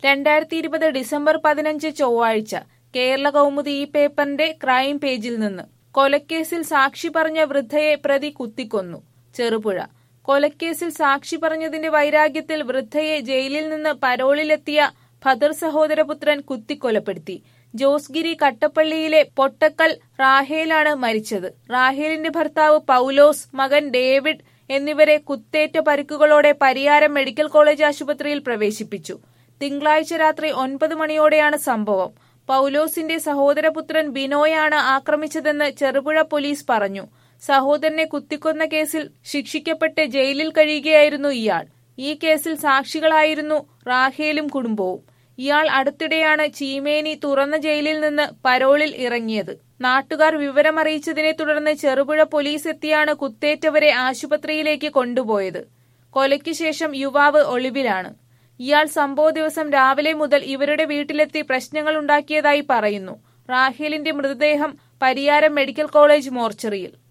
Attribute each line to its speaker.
Speaker 1: രണ്ടായിരത്തി ഇരുപത് ഡിസംബർ പതിനഞ്ച് ചൊവ്വാഴ്ച കേരള കൗമുദി ഈ പേപ്പറിന്റെ ക്രൈം പേജിൽ നിന്ന് കൊലക്കേസിൽ സാക്ഷി പറഞ്ഞ വൃദ്ധയെ പ്രതി കുത്തിക്കൊന്നു ചെറുപുഴ കൊലക്കേസിൽ സാക്ഷി പറഞ്ഞതിന്റെ വൈരാഗ്യത്തിൽ വൃദ്ധയെ ജയിലിൽ നിന്ന് പരോളിലെത്തിയ ഭദർ സഹോദരപുത്രൻ കുത്തിക്കൊലപ്പെടുത്തി ജോസ്ഗിരി കട്ടപ്പള്ളിയിലെ പൊട്ടക്കൽ റാഹേലാണ് മരിച്ചത് റാഹേലിന്റെ ഭർത്താവ് പൗലോസ് മകൻ ഡേവിഡ് എന്നിവരെ കുത്തേറ്റ പരിക്കുകളോടെ പരിയാരം മെഡിക്കൽ കോളേജ് ആശുപത്രിയിൽ പ്രവേശിപ്പിച്ചു തിങ്കളാഴ്ച രാത്രി ഒൻപത് മണിയോടെയാണ് സംഭവം പൗലോസിന്റെ സഹോദരപുത്രൻ ബിനോയാണ് ആക്രമിച്ചതെന്ന് ചെറുപുഴ പോലീസ് പറഞ്ഞു സഹോദരനെ കുത്തിക്കൊന്ന കേസിൽ ശിക്ഷിക്കപ്പെട്ട് ജയിലിൽ കഴിയുകയായിരുന്നു ഇയാൾ ഈ കേസിൽ സാക്ഷികളായിരുന്നു റാഹേലും കുടുംബവും ഇയാൾ അടുത്തിടെയാണ് ചീമേനി തുറന്ന ജയിലിൽ നിന്ന് പരോളിൽ ഇറങ്ങിയത് നാട്ടുകാർ വിവരമറിയിച്ചതിനെ തുടർന്ന് ചെറുപുഴ പോലീസ് എത്തിയാണ് കുത്തേറ്റവരെ ആശുപത്രിയിലേക്ക് കൊണ്ടുപോയത് കൊലയ്ക്ക് ശേഷം യുവാവ് ഒളിവിലാണ് ഇയാൾ സംഭവ ദിവസം രാവിലെ മുതൽ ഇവരുടെ വീട്ടിലെത്തി പ്രശ്നങ്ങൾ ഉണ്ടാക്കിയതായി പറയുന്നു റാഹേലിന്റെ മൃതദേഹം പരിയാരം മെഡിക്കൽ കോളേജ് മോർച്ചറിയിൽ